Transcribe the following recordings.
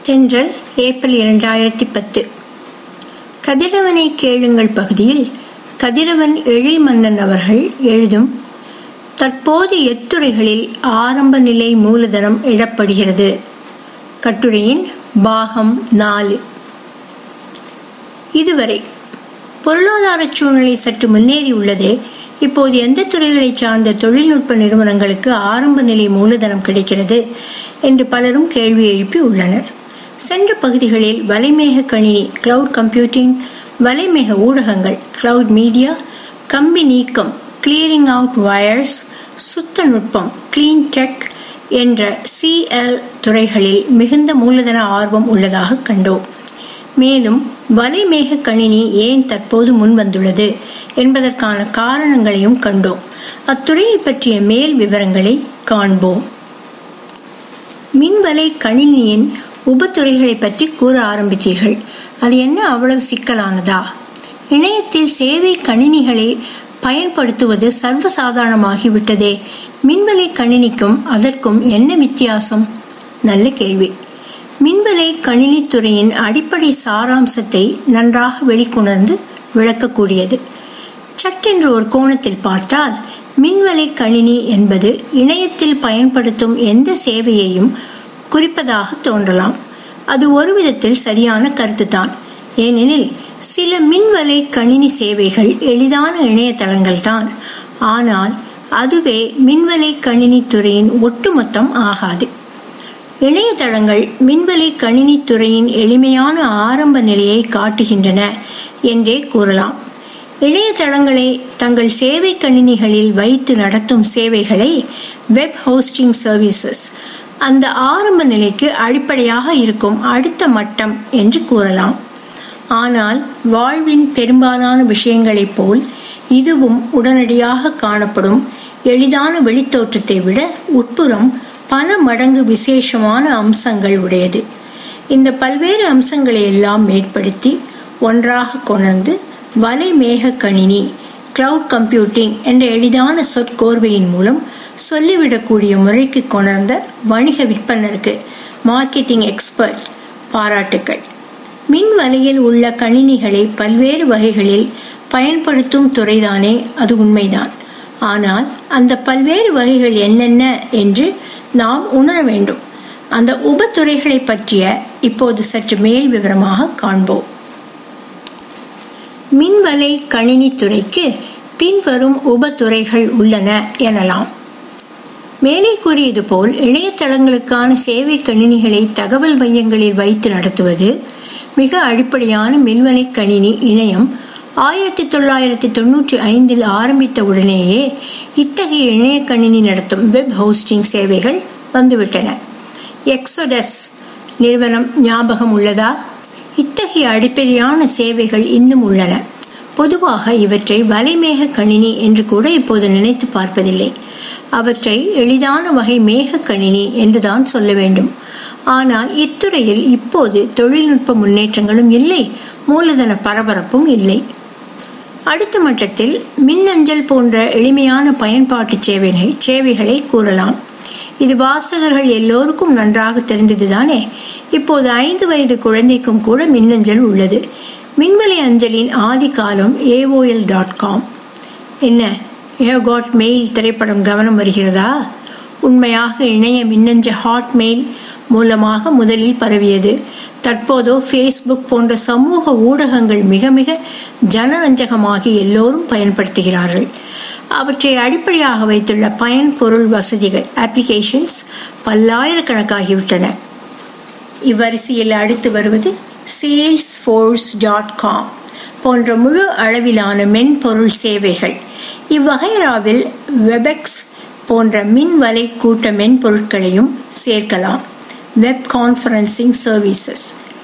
தென்றல் ஏப்ரல் இரண்டாயிரத்தி பத்து கதிரவனை கேளுங்கள் பகுதியில் கதிரவன் எழில் மன்னன் அவர்கள் எழுதும் தற்போது எத்துறைகளில் ஆரம்ப நிலை மூலதனம் இடப்படுகிறது கட்டுரையின் பாகம் நாலு இதுவரை பொருளாதார சூழ்நிலை சற்று முன்னேறி உள்ளதே இப்போது எந்த துறைகளை சார்ந்த தொழில்நுட்ப நிறுவனங்களுக்கு ஆரம்ப நிலை மூலதனம் கிடைக்கிறது என்று பலரும் கேள்வி எழுப்பி உள்ளனர் சென்ற பகுதிகளில் வலைமேக கணினி கிளவுட் கம்ப்யூட்டிங் வலைமேக ஊடகங்கள் கிளவுட் மீடியா கம்பி நீக்கம் கிளியரிங் அவுட் வயர்ஸ் சுத்த நுட்பம் கிளீன் டெக் என்ற சிஎல் துறைகளில் மிகுந்த மூலதன ஆர்வம் உள்ளதாக கண்டோம் மேலும் வலைமேக கணினி ஏன் தற்போது முன்வந்துள்ளது என்பதற்கான காரணங்களையும் கண்டோம் அத்துறையை பற்றிய மேல் விவரங்களை காண்போம் மின்வலை கணினியின் உபத்துறைகளை பற்றி கூற ஆரம்பித்தீர்கள் அது என்ன அவ்வளவு சிக்கலானதா இணையத்தில் சேவை கணினிகளை பயன்படுத்துவது சர்வசாதாரணமாகிவிட்டதே மின்வலை கணினிக்கும் அதற்கும் என்ன வித்தியாசம் நல்ல கேள்வி மின்வலை கணினித்துறையின் அடிப்படை சாராம்சத்தை நன்றாக வெளிக்கொணர்ந்து விளக்கக்கூடியது சட்டென்று ஒரு கோணத்தில் பார்த்தால் மின்வலை கணினி என்பது இணையத்தில் பயன்படுத்தும் எந்த சேவையையும் குறிப்பதாக தோன்றலாம் அது ஒரு விதத்தில் சரியான கருத்துதான் ஏனெனில் சில மின்வலை கணினி சேவைகள் எளிதான இணையதளங்கள் தான் ஆனால் அதுவே மின்வலை கணினி துறையின் ஒட்டுமொத்தம் ஆகாது இணையதளங்கள் மின்வலை கணினி துறையின் எளிமையான ஆரம்ப நிலையை காட்டுகின்றன என்றே கூறலாம் இணையதளங்களை தங்கள் சேவை கணினிகளில் வைத்து நடத்தும் சேவைகளை வெப் ஹோஸ்டிங் சர்வீசஸ் அந்த ஆரம்ப நிலைக்கு அடிப்படையாக இருக்கும் அடுத்த மட்டம் என்று கூறலாம் ஆனால் வாழ்வின் பெரும்பாலான விஷயங்களைப் போல் இதுவும் உடனடியாக காணப்படும் எளிதான வெளித்தோற்றத்தை விட உட்புறம் பல மடங்கு விசேஷமான அம்சங்கள் உடையது இந்த பல்வேறு அம்சங்களை எல்லாம் மேற்படுத்தி ஒன்றாக கொணர்ந்து வலைமேக கணினி கிளவுட் கம்ப்யூட்டிங் என்ற எளிதான சொற்கோர்வையின் மூலம் சொல்லிவிடக்கூடிய முறைக்கு கொணர்ந்த வணிக விற்பனருக்கு மார்க்கெட்டிங் எக்ஸ்பர்ட் பாராட்டுக்கள் மின் வலையில் உள்ள கணினிகளை பல்வேறு வகைகளில் பயன்படுத்தும் துறைதானே அது உண்மைதான் ஆனால் அந்த பல்வேறு வகைகள் என்னென்ன என்று நாம் உணர வேண்டும் அந்த உபத்துறைகளை பற்றிய இப்போது சற்று மேல் விவரமாக காண்போம் மின்வலை கணினி துறைக்கு பின்வரும் உபத்துறைகள் உள்ளன எனலாம் மேலே கூறியது போல் இணையதளங்களுக்கான சேவை கணினிகளை தகவல் மையங்களில் வைத்து நடத்துவது மிக அடிப்படையான மின்வலை கணினி இணையம் ஆயிரத்தி தொள்ளாயிரத்தி தொன்னூற்றி ஐந்தில் ஆரம்பித்த உடனேயே இத்தகைய இணைய கணினி நடத்தும் வெப் ஹோஸ்டிங் சேவைகள் வந்துவிட்டன எக்ஸோடஸ் நிறுவனம் ஞாபகம் உள்ளதா இத்தகைய அடிப்படையான சேவைகள் இன்னும் உள்ளன பொதுவாக இவற்றை வலைமேக கணினி என்று கூட இப்போது நினைத்து பார்ப்பதில்லை அவற்றை எளிதான வகை மேக கணினி என்றுதான் சொல்ல வேண்டும் ஆனால் இத்துறையில் இப்போது தொழில்நுட்ப முன்னேற்றங்களும் இல்லை மூலதன பரபரப்பும் இல்லை அடுத்த மட்டத்தில் மின்னஞ்சல் போன்ற எளிமையான பயன்பாட்டு சேவைகளை சேவைகளை கூறலாம் இது வாசகர்கள் எல்லோருக்கும் நன்றாக தெரிந்ததுதானே இப்போது ஐந்து வயது குழந்தைக்கும் கூட மின்னஞ்சல் உள்ளது மின்வலை அஞ்சலின் ஆதி காலம் ஏஓஎல் டாட் காம் என்ன ஏ காட் மெயில் திரைப்படம் கவனம் வருகிறதா உண்மையாக இணைய மின்னஞ்ச ஹாட்மெயில் மூலமாக முதலில் பரவியது தற்போதோ ஃபேஸ்புக் போன்ற சமூக ஊடகங்கள் மிக மிக ஜனரஞ்சகமாகி எல்லோரும் பயன்படுத்துகிறார்கள் அவற்றை அடிப்படையாக வைத்துள்ள பயன் பொருள் வசதிகள் அப்ளிகேஷன்ஸ் பல்லாயிரக்கணக்காகிவிட்டன இவ்வரிசையில் அடுத்து வருவது சேல்ஸ் ஃபோர்ஸ் டாட் காம் போன்ற முழு அளவிலான மென்பொருள் சேவைகள் இவ்வகைராவில் வெபெக்ஸ் போன்ற மின் வலை கூட்ட மென்பொருட்களையும் சேர்க்கலாம் வெப் கான்ஃபரன்சிங் சர்வீசஸ்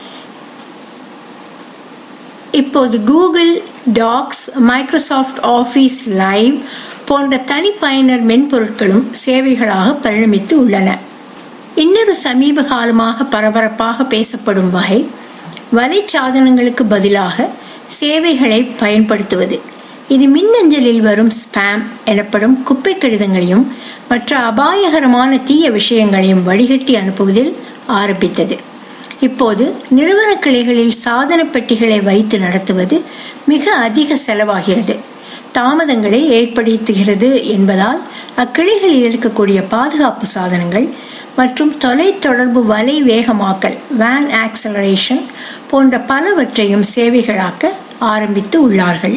இப்போது Google Docs Microsoft Office Live போன்ற தனிப்பயனர் மென்பொருட்களும் சேவைகளாக பரிணமித்து உள்ளன இன்னொரு சமீப காலமாக பரபரப்பாக பேசப்படும் வகை வலைச்சாதனங்களுக்கு பதிலாக சேவைகளை பயன்படுத்துவது இது மின்னஞ்சலில் வரும் ஸ்பாம் எனப்படும் குப்பை கடிதங்களையும் மற்ற அபாயகரமான தீய விஷயங்களையும் வடிகட்டி அனுப்புவதில் ஆரம்பித்தது இப்போது நிறுவன கிளைகளில் சாதன பெட்டிகளை வைத்து நடத்துவது மிக அதிக செலவாகிறது தாமதங்களை ஏற்படுத்துகிறது என்பதால் அக்கிளைகளில் இருக்கக்கூடிய பாதுகாப்பு சாதனங்கள் மற்றும் தொலைத்தொடர்பு வலை வேகமாக்கல் வேன் ஆக்சலரேஷன் போன்ற பலவற்றையும் சேவைகளாக்க ஆரம்பித்து உள்ளார்கள்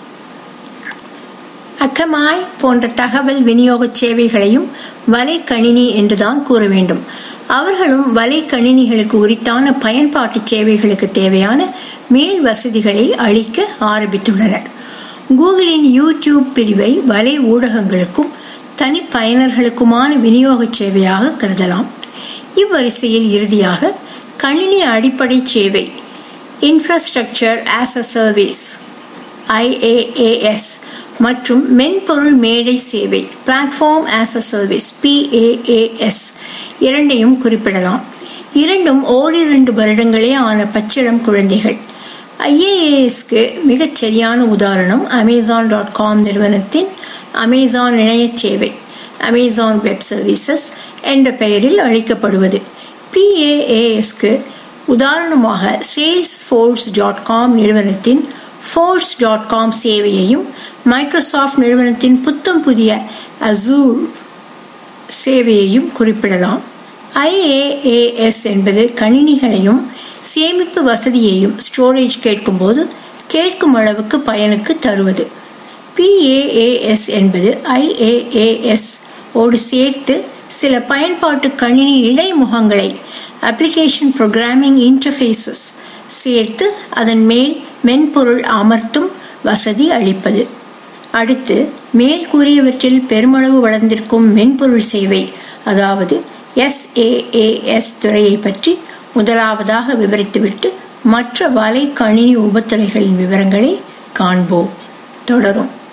அக்கமாய் போன்ற தகவல் விநியோக சேவைகளையும் வலை கணினி என்றுதான் கூற வேண்டும் அவர்களும் வலை கணினிகளுக்கு உரித்தான பயன்பாட்டு சேவைகளுக்கு தேவையான மேல் வசதிகளை அளிக்க ஆரம்பித்துள்ளனர் கூகுளின் யூடியூப் பிரிவை வலை ஊடகங்களுக்கும் தனி பயனர்களுக்குமான விநியோக சேவையாக கருதலாம் இவ்வரிசையில் இறுதியாக கணினி அடிப்படை சேவை infrastructure as a service IaaS மற்றும் மென்பொருள் மேடை சேவை platform as a service PaaS இரண்டையும் குறிப்பிடலாம் இரண்டும் ஓரிரண்டு வருடங்களே ஆன பச்சிளம் குழந்தைகள் ஐஏஏஎஸ்க்கு மிகச் சரியான உதாரணம் அமேசான் டாட் காம் நிறுவனத்தின் அமேசான் இணைய சேவை அமேசான் வெப் சர்வீசஸ் என்ற பெயரில் அளிக்கப்படுவது பிஏஏஎஸ்க்கு உதாரணமாக சேல்ஸ் ஃபோர்ஸ் டாட் காம் நிறுவனத்தின் ஃபோர்ஸ் டாட் காம் சேவையையும் மைக்ரோசாஃப்ட் நிறுவனத்தின் புத்தம் புதிய அசூர் சேவையையும் குறிப்பிடலாம் ஐஏஏஎஸ் என்பது கணினிகளையும் சேமிப்பு வசதியையும் ஸ்டோரேஜ் கேட்கும்போது கேட்கும் அளவுக்கு பயனுக்கு தருவது பிஏஏஎஸ் என்பது ஐஏஏஎஸ் ஓடு சேர்த்து சில பயன்பாட்டு கணினி இடைமுகங்களை அப்ளிகேஷன் ப்ரோக்ராமிங் இன்டர்ஃபேஸஸ் சேர்த்து அதன் மேல் மென்பொருள் அமர்த்தும் வசதி அளிப்பது அடுத்து மேல் கூறியவற்றில் பெருமளவு வளர்ந்திருக்கும் மென்பொருள் சேவை அதாவது எஸ்ஏஏஎஸ் துறையை பற்றி முதலாவதாக விவரித்துவிட்டு மற்ற வலை கணினி உபத்துறைகளின் விவரங்களை காண்போம் தொடரும்